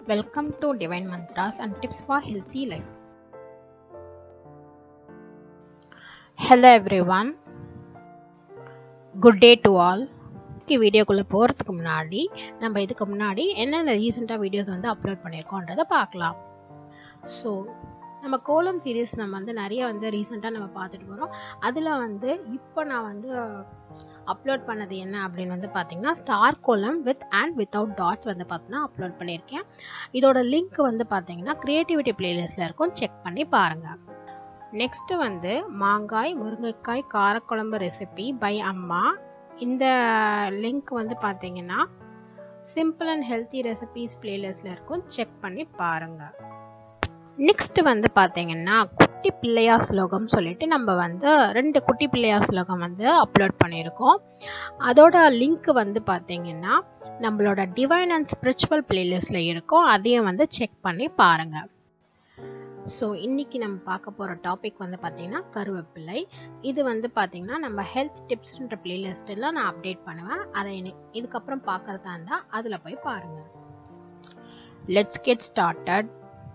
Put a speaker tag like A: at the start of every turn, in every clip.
A: Welcome to Divine Mantras and Tips for Healthy Life. Hello everyone. Good day to all. இன்னைக்கு வீடியோக்குள்ளே போகிறதுக்கு முன்னாடி நம்ம இதுக்கு முன்னாடி என்னென்ன ரீசெண்டாக வீடியோஸ் வந்து அப்லோட் பண்ணியிருக்கோன்றதை பார்க்கலாம் ஸோ நம்ம கோலம் சீரீஸ் நம்ம வந்து நிறைய வந்து ரீசெண்டாக நம்ம பார்த்துட்டு வரோம் அதில் வந்து இப்போ நான் வந்து அப்லோட் பண்ணது என்ன அப்படின்னு வந்து பார்த்தீங்கன்னா ஸ்டார் கோலம் வித் அண்ட் வித்தவுட் டாட்ஸ் வந்து பார்த்தீங்கன்னா அப்லோட் பண்ணியிருக்கேன் இதோட லிங்க் வந்து பார்த்தீங்கன்னா க்ரியேட்டிவிட்டி பிளேலிஸ்டில் இருக்கும் செக் பண்ணி பாருங்கள் நெக்ஸ்ட்டு வந்து மாங்காய் முருங்கைக்காய் காரக்குழம்பு ரெசிபி பை அம்மா இந்த லிங்க் வந்து பார்த்தீங்கன்னா சிம்பிள் அண்ட் ஹெல்த்தி ரெசிபிஸ் பிளேலிஸ்டில் இருக்கும் செக் பண்ணி பாருங்கள் நெக்ஸ்ட் வந்து பார்த்தீங்கன்னா குட்டி பிள்ளையா ஸ்லோகம் சொல்லிட்டு நம்ம வந்து ரெண்டு குட்டி பிள்ளையா ஸ்லோகம் வந்து அப்லோட் பண்ணியிருக்கோம் அதோட லிங்க் வந்து பார்த்தீங்கன்னா நம்மளோட டிவைன் அண்ட் ஸ்பிரிச்சுவல் பிளேலிஸ்டில் இருக்கும் அதையும் வந்து செக் பண்ணி பாருங்கள் ஸோ இன்னைக்கு நம்ம பார்க்க போகிற டாபிக் வந்து பார்த்தீங்கன்னா கருவேப்பிலை இது வந்து பார்த்தீங்கன்னா நம்ம ஹெல்த் டிப்ஸ்ன்ற பிளேலிஸ்ட்டில் நான் அப்டேட் பண்ணுவேன் அதை இதுக்கப்புறம் பார்க்கறதா இருந்தால் அதில் போய் பாருங்கள் லெட்ஸ் கெட் ஸ்டார்டட்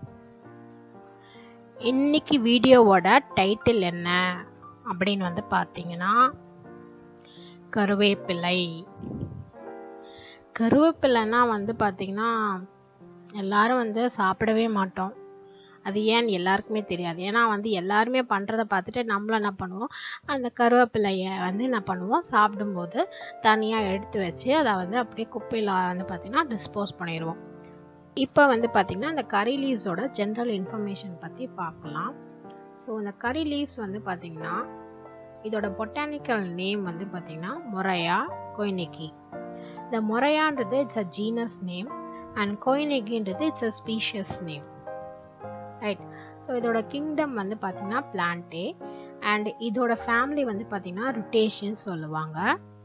A: இன்னைக்கு வீடியோவோட டைட்டில் என்ன அப்படின்னு வந்து பார்த்தீங்கன்னா கருவேப்பிலை கருவேப்பிலைன்னா வந்து பார்த்தீங்கன்னா எல்லாரும் வந்து சாப்பிடவே மாட்டோம் அது ஏன் எல்லாருக்குமே தெரியாது ஏன்னா வந்து எல்லாருமே பண்ணுறத பார்த்துட்டு நம்மளும் என்ன பண்ணுவோம் அந்த கருவேப்பிலையை வந்து என்ன பண்ணுவோம் சாப்பிடும்போது தனியாக எடுத்து வச்சு அதை வந்து அப்படியே குப்பையில் வந்து பார்த்திங்கன்னா டிஸ்போஸ் பண்ணிடுவோம் இப்போ வந்து பார்த்திங்கன்னா இந்த கரி லீவ்ஸோட ஜென்ரல் இன்ஃபர்மேஷன் பற்றி பார்க்கலாம் ஸோ இந்த கரி லீவ்ஸ் வந்து பார்த்திங்கன்னா இதோட பொட்டானிக்கல் நேம் வந்து பார்த்திங்கன்னா மொரையா கொய்னெகி இந்த மொரையான்றது it's a genus name and கொய்னெகின்றது it's a species name right so இதோட கிங்டம் வந்து பார்த்திங்கன்னா பிளான்டே அண்ட் இதோட ஃபேமிலி வந்து பார்த்திங்கன்னா ரொட்டேஷன் சொல்லுவாங்க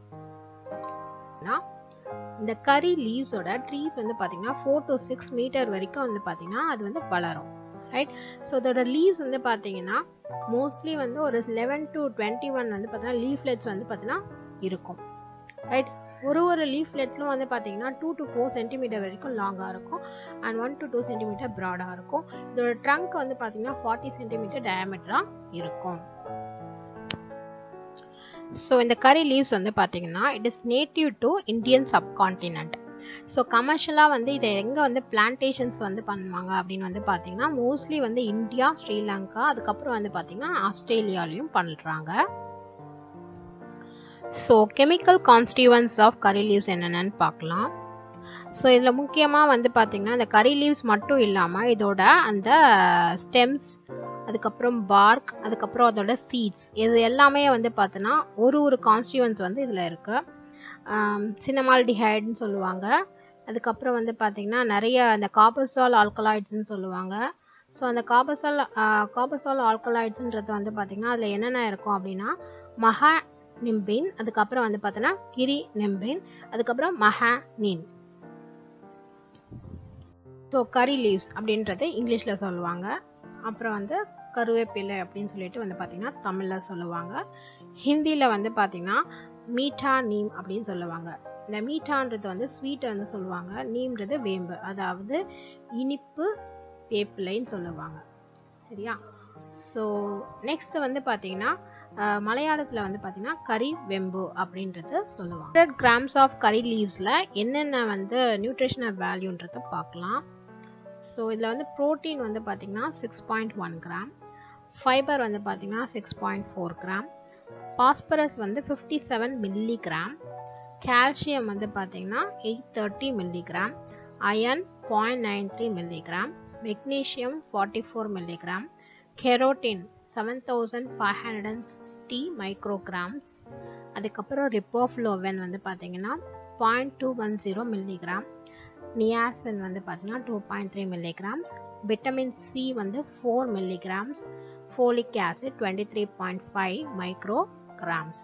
A: இந்த கரி லீவ்ஸோட ட்ரீஸ் வந்து பார்த்தீங்கன்னா ஃபோர் டு சிக்ஸ் மீட்டர் வரைக்கும் வந்து பார்த்தீங்கன்னா அது வந்து வளரும் ரைட் ஸோ இதோட லீவ்ஸ் வந்து பார்த்தீங்கன்னா மோஸ்ட்லி வந்து ஒரு லெவன் டு டுவெண்ட்டி ஒன் வந்து பார்த்தீங்கன்னா லீஃப்லெட்ஸ் வந்து பார்த்தீங்கன்னா இருக்கும் ரைட் ஒரு ஒரு லீஃப்லெட்ஸும் வந்து பார்த்தீங்கன்னா டூ டு ஃபோர் சென்டிமீட்டர் வரைக்கும் லாங்காக இருக்கும் and one to two centimetre ப்ராடாக இருக்கும் இதோட ட்ரங்க் வந்து பார்த்தீங்கன்னா ஃபார்ட்டி சென்டிமீட்டர் டயமீட்டராக இருக்கும் ஸோ இந்த கரி லீவ்ஸ் வந்து பார்த்தீங்கன்னா it is native to Indian subcontinent so கமர்ஷியலாக வந்து இதை எங்கே வந்து பிளான்டேஷன்ஸ் வந்து பண்ணுவாங்க அப்படின்னு வந்து பார்த்தீங்கன்னா மோஸ்ட்லி வந்து இந்தியா ஸ்ரீலங்கா அதுக்கப்புறம் வந்து பார்த்தீங்கன்னா ஆஸ்திரேலியாலையும் பண்ணுறாங்க so chemical constituents of curry leaves என்னென்னு பார்க்கலாம் ஸோ இதில் முக்கியமாக வந்து பார்த்திங்கன்னா இந்த கரி லீவ்ஸ் மட்டும் இல்லாமல் இதோட அந்த ஸ்டெம்ஸ் அதுக்கப்புறம் பார்க் அதுக்கப்புறம் அதோட சீட்ஸ் இது எல்லாமே வந்து பார்த்தோன்னா ஒரு ஒரு கான்ஸ்டியூவன்ஸ் வந்து இதில் இருக்குது சினமால்டிஹைடுன்னு சொல்லுவாங்க அதுக்கப்புறம் வந்து பார்த்திங்கன்னா நிறைய அந்த காப்பர்சால் ஆல்கலாய்ட்ஸ்னு சொல்லுவாங்க ஸோ அந்த காப்பர்சால் காப்பர்சால் ஆல்கலாய்ட்ஸுன்றது வந்து பார்த்திங்கன்னா அதில் என்னென்ன இருக்கும் அப்படின்னா மஹா நிம்பின் அதுக்கப்புறம் வந்து பார்த்தோன்னா கிரி நிம்பின் அதுக்கப்புறம் மஹா நீன் ஸோ கரி லீவ்ஸ் அப்படின்றது இங்கிலீஷில் சொல்லுவாங்க அப்புறம் வந்து கருவேப்பிலை அப்படின்னு சொல்லிட்டு வந்து பார்த்தீங்கன்னா தமிழில் சொல்லுவாங்க ஹிந்தியில் வந்து பார்த்தீங்கன்னா மீட்டா நீம் அப்படின்னு சொல்லுவாங்க இந்த மீட்டான்றது வந்து ஸ்வீட்டை வந்து சொல்லுவாங்க நீம்ன்றது வேம்பு அதாவது இனிப்பு வேப்பிலைன்னு சொல்லுவாங்க சரியா ஸோ நெக்ஸ்ட் வந்து பார்த்தீங்கன்னா மலையாளத்தில் வந்து பார்த்தீங்கன்னா கறி வெம்பு அப்படின்றது சொல்லுவாங்க ஹண்ட்ரட் கிராம்ஸ் ஆஃப் கறி லீவ்ஸில் என்னென்ன வந்து நியூட்ரிஷனல் வேல்யூன்றதை பார்க்கலாம் ஸோ இதில் வந்து ப்ரோட்டீன் வந்து பார்த்திங்கன்னா six point one gram fibre வந்து பார்த்திங்கன்னா six point four gram phosphorus வந்து ஃபிஃப்டி செவன் மில்லிகிராம் கால்சியம் வந்து பார்த்திங்கன்னா eight thirty milligram iron point nine three milligram magnesium forty four milligram carotene seven thousand five hundred and sixty micrograms அதுக்கப்புறம் riboflavin வந்து பார்த்திங்கன்னா point two one zero milligram niacin வந்து பார்த்தீங்கன்னா two point three milligrams vitamin C வந்து four milligrams folic acid twenty three point five micrograms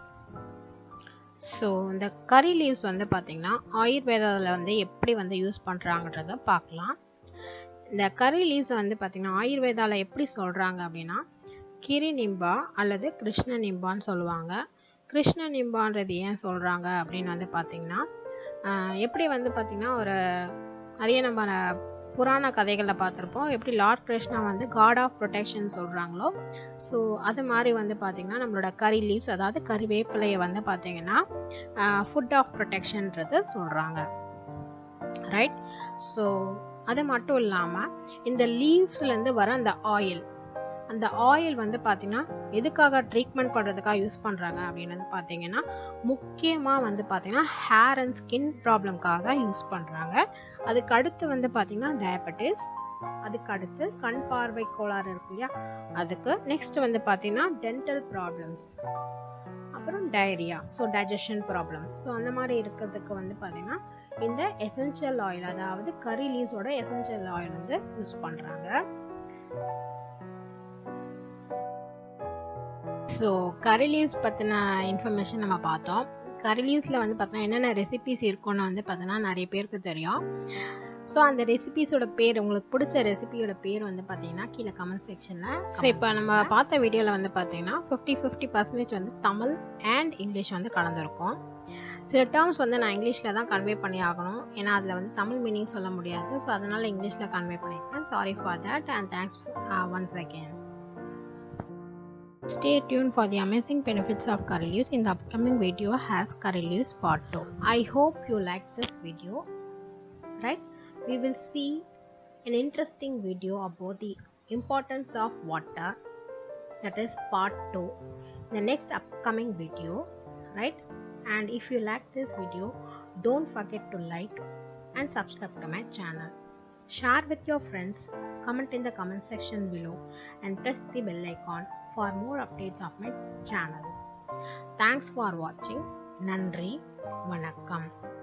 A: so இந்த curry leaves வந்து பார்த்திங்கன்னா ஆயுர்வேதாவில் வந்து எப்படி வந்து யூஸ் பண்ணுறாங்கன்றத பார்க்கலாம் இந்த கரி லீவ்ஸ் வந்து பார்த்திங்கன்னா ஆயுர்வேதாவில் எப்படி சொல்கிறாங்க அப்படின்னா கிரி நிம்பா அல்லது கிருஷ்ண நிம்பான்னு சொல்லுவாங்க கிருஷ்ண நிம்பான்றது ஏன் சொல்கிறாங்க அப்படின்னு வந்து பார்த்திங்கன்னா எப்படி வந்து பார்த்திங்கன்னா ஒரு நிறைய நம்ம புராண கதைகளில் பார்த்துருப்போம் எப்படி லார்ட் கிருஷ்ணா வந்து காட் ஆஃப் ப்ரொடெக்ஷன் சொல்கிறாங்களோ ஸோ அது மாதிரி வந்து பார்த்திங்கன்னா நம்மளோட கறி லீவ்ஸ் அதாவது கறிவேப்பிலையை வந்து பார்த்திங்கன்னா ஃபுட் ஆஃப் ப்ரொடெக்ஷன்ன்றது சொல்கிறாங்க ரைட் ஸோ அது மட்டும் இல்லாமல் இந்த லீவ்ஸ்லேருந்து வர அந்த ஆயில் அந்த ஆயில் வந்து பார்த்திங்கன்னா எதுக்காக ட்ரீட்மெண்ட் பண்ணுறதுக்காக யூஸ் பண்ணுறாங்க அப்படின்னு வந்து பார்த்தீங்கன்னா முக்கியமாக வந்து பார்த்திங்கன்னா ஹேர் அண்ட் ஸ்கின் ப்ராப்ளம்காக தான் யூஸ் பண்ணுறாங்க அதுக்கு அடுத்து வந்து பார்த்திங்கன்னா டயபெட்டிஸ் அதுக்கு அடுத்து கண் பார்வை கோளாறு இருக்கு இல்லையா அதுக்கு நெக்ஸ்ட் வந்து பார்த்தீங்கன்னா டென்டல் ப்ராப்ளம்ஸ் அப்புறம் diarrhoea so digestion problem so அந்த மாதிரி இருக்கிறதுக்கு வந்து பார்த்தீங்கன்னா இந்த எசென்ஷியல் ஆயில் அதாவது கறி லீவ்ஸோட எசென்ஷியல் ஆயில் வந்து யூஸ் பண்ணுறாங்க ஸோ கறி லீவ்ஸ் பற்றின இன்ஃபர்மேஷன் நம்ம பார்த்தோம் கறி லீவ்ஸில் வந்து பார்த்தோன்னா என்னென்ன ரெசிபிஸ் இருக்குன்னு வந்து பார்த்தோன்னா நிறைய பேருக்கு தெரியும் ஸோ அந்த ரெசிபிஸோட பேர் உங்களுக்கு பிடிச்ச ரெசிபியோட பேர் வந்து பார்த்தீங்கன்னா கீழே கமெண்ட் செக்ஷனில் ஸோ இப்போ நம்ம பார்த்த வீடியோவில் வந்து பார்த்தீங்கன்னா ஃபிஃப்டி ஃபிஃப்டி பர்சன்டேஜ் வந்து தமிழ் அண்ட் இங்கிலீஷ் வந்து கலந்துருக்கும் சில டேர்ம்ஸ் வந்து நான் இங்கிலீஷில் தான் கன்வே பண்ணி ஆகணும் ஏன்னா அதில் வந்து தமிழ் மீனிங் சொல்ல முடியாது ஸோ அதனால் இங்கிலீஷில் கன்வே பண்ணியிருக்கேன் sorry for that and thanks once again Stay tuned for the amazing benefits of curry leaves in the upcoming video has curry leaves part 2. I hope you like this video. Right? We will see an interesting video about the importance of water that is part 2 the next upcoming video right and if you like this video don't forget to like and subscribe to my channel share with your friends comment in the comment section below and press the bell icon for more updates of my channel thanks for watching நன்றி வணக்கம்